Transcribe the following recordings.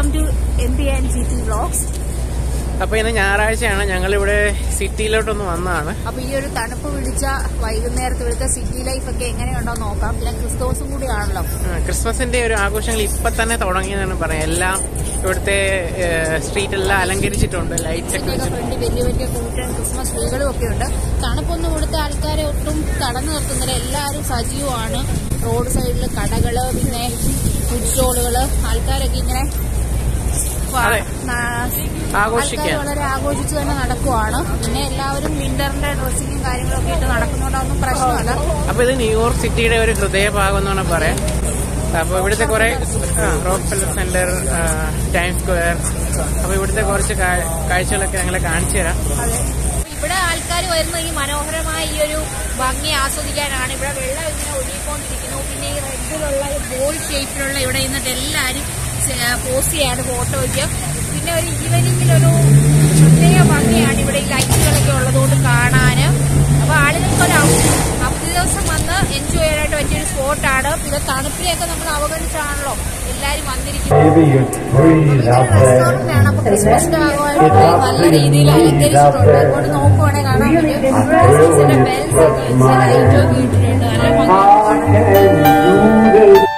Welcome to M P and G T vlogs അപ്പൊ ഇന്ന് ഞായറാഴ്ചയാണ് ഞങ്ങളിവിടെ സിറ്റിയിലോട്ടൊന്ന് വന്നതാണ് അപ്പൊ ഈ ഒരു തണുപ്പ് പിടിച്ച വൈകുന്നേരത്ത് ഇവിടുത്തെ സിറ്റി ലൈഫ് ഒക്കെ എങ്ങനെയുണ്ടോ നോക്കാം പിന്നെ ക്രിസ്തുമസും കൂടിയാണല്ലോ ആ, ക്രിസ്മസിന്റെ ഒരു ആഘോഷങ്ങൾ ഇപ്പൊ തന്നെ തുടങ്ങിയെന്നാണ് പറയാം എല്ലാം ഇവിടുത്തെ സ്ട്രീറ്റ് എല്ലാം അലങ്കരിച്ചിട്ടുണ്ട് ലൈറ്റ്സ് ഒക്കെ ഇതിന്റെയൊക്കെ വെച്ചിട്ട് ഫ്രണ്ട് വലിയ വലിയ കൂട്ടൻ ക്രിസ്മസ് ട്രീകളും ഒക്കെ ഉണ്ട് തണുപ്പൊന്നും ഇവിടുത്തെ ആൾക്കാരെ ഒട്ടും തടഞ്ഞു നിർത്തുന്നില്ല എല്ലാവരും സജീവമാണ് റോഡ് സൈഡിൽ കടകള് പിന്നെ ഫുഡ് സ്റ്റോളുകള് ആൾക്കാരൊക്കെ ഇങ്ങനെ വ- അതെ. ന- ആഘോഷിക്കാൻ. ആൾക്കാര് വളരെ ആഘോഷിച്ച് തന്നെ നടക്കുവാണ് പിന്നെ എല്ലാവരും വിന്ററിന്റെ ഡ്രസ്സിങ്ങും കാര്യങ്ങളൊക്കെ ഇട്ട് നടക്കുന്നതുകൊണ്ടൊന്നും പ്രശ്നമല്ല അപ്പൊ ഇത് ന്യൂയോർക്ക് സിറ്റിയുടെ ഒരു ഹൃദയഭാഗം എന്നാണ് പറയാം അപ്പൊ ഇവിടുത്തെ കുറെ Rockefeller Center Time Square അപ്പൊ ഇവിടുത്തെ കുറച്ച് കാ- കാഴ്ചകളൊക്കെ ഞങ്ങളെ കാണിച്ചു തരാം അതെ ഇവിടെ ആൾക്കാർ വരുന്ന ഈ മനോഹരമായ ഈ ഒരു ഭംഗി ആസ്വദിക്കാനാണ് ഇവിടെ വെള്ളം ഇങ്ങനെ ഒഴുകിക്കൊണ്ടിരിക്കുന്നു പിന്നെ ഈ റെഡിലുള്ള ബോൾ ഷേപ്പിലുള്ള ഇവിടെ നിന്നിട്ട് എല്ലാവരും പോസ്റ്റ് ചെയ്യാണ് ഫോട്ടോയ്ക്ക് പിന്നെ ഒരു ഈവനിങ്ങിലൊരു പ്രത്യേക ഭംഗിയാണ് ഇവിടെ ഈ ലൈറ്റുകളൊക്കെ ഉള്ളതുകൊണ്ട് കാണാന് അപ്പൊ ആളുകൾക്ക് ഒരു അവ- അവധി ദിവസം വന്ന് എൻജോയ് ചെയ്യാനായിട്ട് പറ്റിയൊരു സ്പോട്ടാണ് പിന്നെ തണുപ്പിനെയൊക്കെ നമ്മൾ അവഗണിച്ചാണല്ലോ എല്ലാരും വന്നിരിക്കുന്നത് Maybe you breathe out there. റെസ്റ്റോറന്റാണ് അപ്പൊ ക്രിസ്മസിന്റെ ഭാഗമായിട്ട് നല്ല രീതിയിൽ അലങ്കരിച്ചിട്ടുണ്ട് അങ്ങോട്ട് നോക്കുവാണെങ്കിൽ കാണാൻ പറ്റും ക്രിസ്മസിന്റെ ബെൽസ് ഒക്കെ വെച്ച് ലൈറ്റൊക്കെ ഇട്ടിട്ടുണ്ട് നല്ല ഭംഗി And you the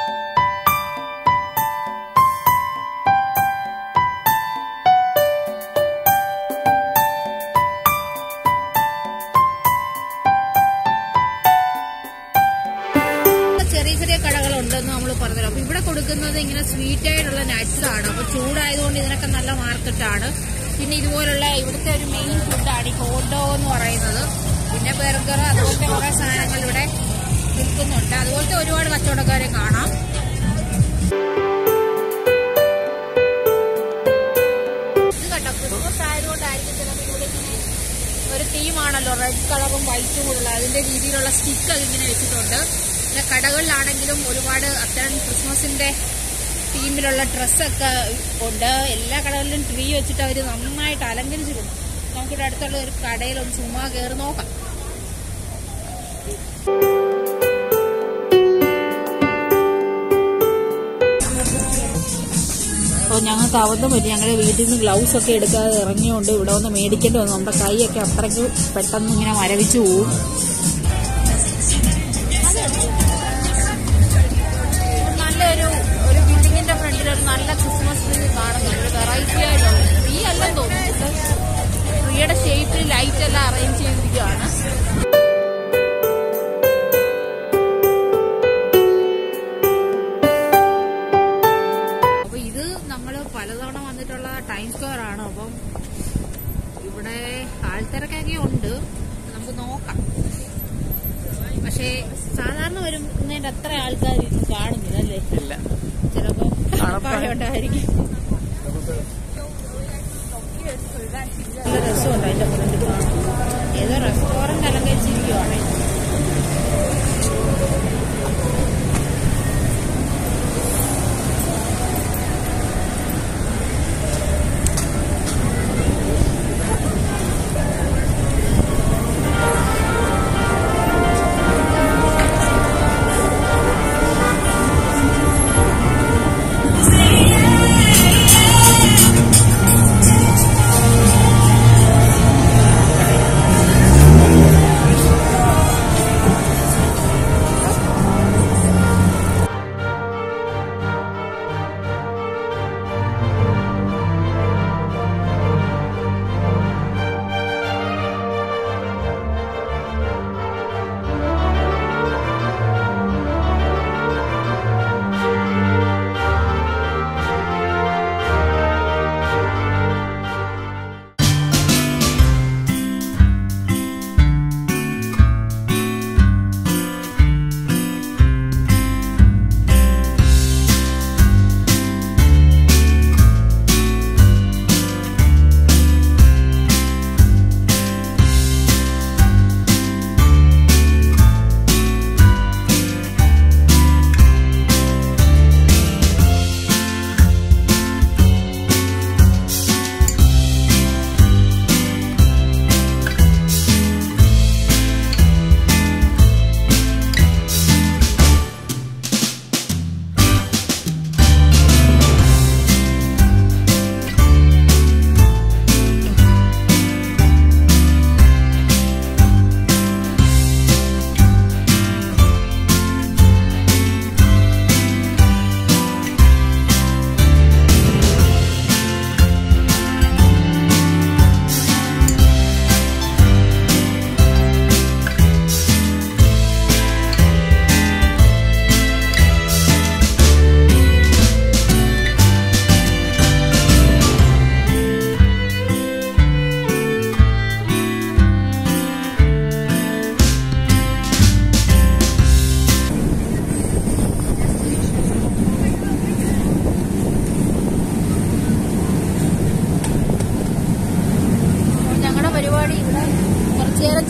ചെറിയ ചെറിയ കടകളുണ്ടെന്ന് നമ്മൾ പറഞ്ഞല്ലോ അപ്പൊ ഇവിടെ കൊടുക്കുന്നത് ഇങ്ങനെ സ്വീറ്റ് ആയിട്ടുള്ള നട്ട്സ് ആണ് അപ്പൊ ചൂടായതുകൊണ്ട് ഇതിനൊക്കെ നല്ല മാർക്കറ്റാണ് പിന്നെ ഇതുപോലുള്ള ഇവിടുത്തെ ഒരു മെയിൻ ഫുഡാണ് ഈ ഹോട്ട് എന്ന് പറയുന്നത് പിന്നെ ബർഗർ അതുപോലത്തെ കുറെ സാധനങ്ങൾ ഇവിടെ വിൽക്കുന്നുണ്ട് അതുപോലത്തെ ഒരുപാട് കച്ചവടക്കാരെ കാണാം ഇത് കണ്ടോ ക്രിസ്മസ് ആയതുകൊണ്ടായിരിക്കും ചിലപ്പോൾ ഇവിടെ ഇങ്ങനെ ഒരു തീമാണല്ലോ റെഡ് കളറും വൈറ്റും ഉള്ള അതിന്റെ രീതിയിലുള്ള സ്റ്റിക്ക് ഇങ്ങനെ വെച്ചിട്ടുണ്ട് പിന്നെ കടകളിലാണെങ്കിലും ഒരുപാട് അത്തരം ക്രിസ്മസിന്റെ തീമിലുള്ള ഡ്രസ്സൊക്കെ ഉണ്ട് എല്ലാ കടകളിലും ട്രീ വെച്ചിട്ട് അവർ നന്നായിട്ട് അലങ്കരിച്ചിട്ടുണ്ട് നമുക്കിവിടെ അടുത്തുള്ള ഒരു കടയിലൊന്ന് ചുമ്മാ കയറി നോക്കാം അപ്പോൾ ഞങ്ങൾക്ക് അബദ്ധം പറ്റി ഞങ്ങളുടെ വീട്ടിൽ നിന്ന് ഗ്ലൗസ് ഒക്കെ എടുക്കാതെ ഇറങ്ങിയോണ്ട് ഇവിടെ വന്ന് മേടിക്കേണ്ടി വന്നു നമ്മുടെ കൈയൊക്കെ അത്രയ്ക്ക് പെട്ടെന്ന് ഇങ്ങനെ മരവിച്ചു പോവും നല്ലൊരു ഒരു ബിൽഡിങ്ങിന്റെ ഫ്രണ്ടിൽ ഒരു നല്ല ക്രിസ്മസ് ട്രീ കാണുന്നുണ്ട് ഒരു വെറൈറ്റി ആയിട്ടുള്ള ട്രീ അല്ലെന്ന് തോന്നുന്നു ട്രീയുടെ ഷേപ്പിൽ ലൈറ്റ് എല്ലാം അറേഞ്ച് ചെയ്തിരിക്കുകയാണ് അപ്പൊ ഇത് നമ്മൾ പലതവണ വന്നിട്ടുള്ള ടൈം സ്ക്വയർ ആണ് അപ്പം ഇവിടെ ആൾത്തിരക്കൊക്കെ ഉണ്ട് നമുക്ക് നോക്കാം പക്ഷേ സാധാരണ വരുന്നതിന്റെ അത്ര ആൾക്കാർ ഇന്ന് കാണുന്നില്ല അല്ലേ ഇല്ല ചിലപ്പോ തണുപ്പാണ്. ഉണ്ടായിരിക്കും നല്ല രസമുണ്ട് അതിന്റെ ഫ്രണ്ട് കാണാൻ ഏതോ റെസ്റ്റോറന്റ് അലങ്കരിച്ചിരിക്കുവാണ്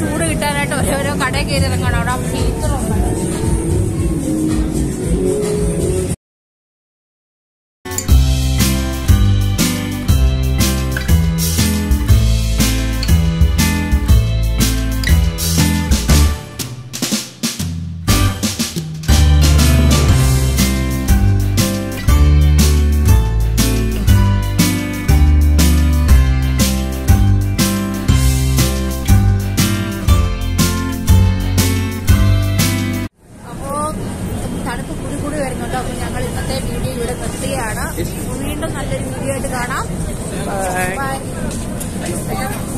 ചൂട് കിട്ടാനായിട്ട് ഓരോരോ കടയിൽ കയറി ഇറങ്ങണം അവിടെ ഹീറ്ററുണ്ട് അപ്പോ തണുപ്പ് കൂടി കൂടി വരുന്നുണ്ട് അപ്പൊ ഞങ്ങൾ ഇന്നത്തെ വീഡിയോ ഇവിടെ നിർത്തുകയാണ് വീണ്ടും നല്ലൊരു വീഡിയോ ആയിട്ട് കാണാം Bye. ബൈ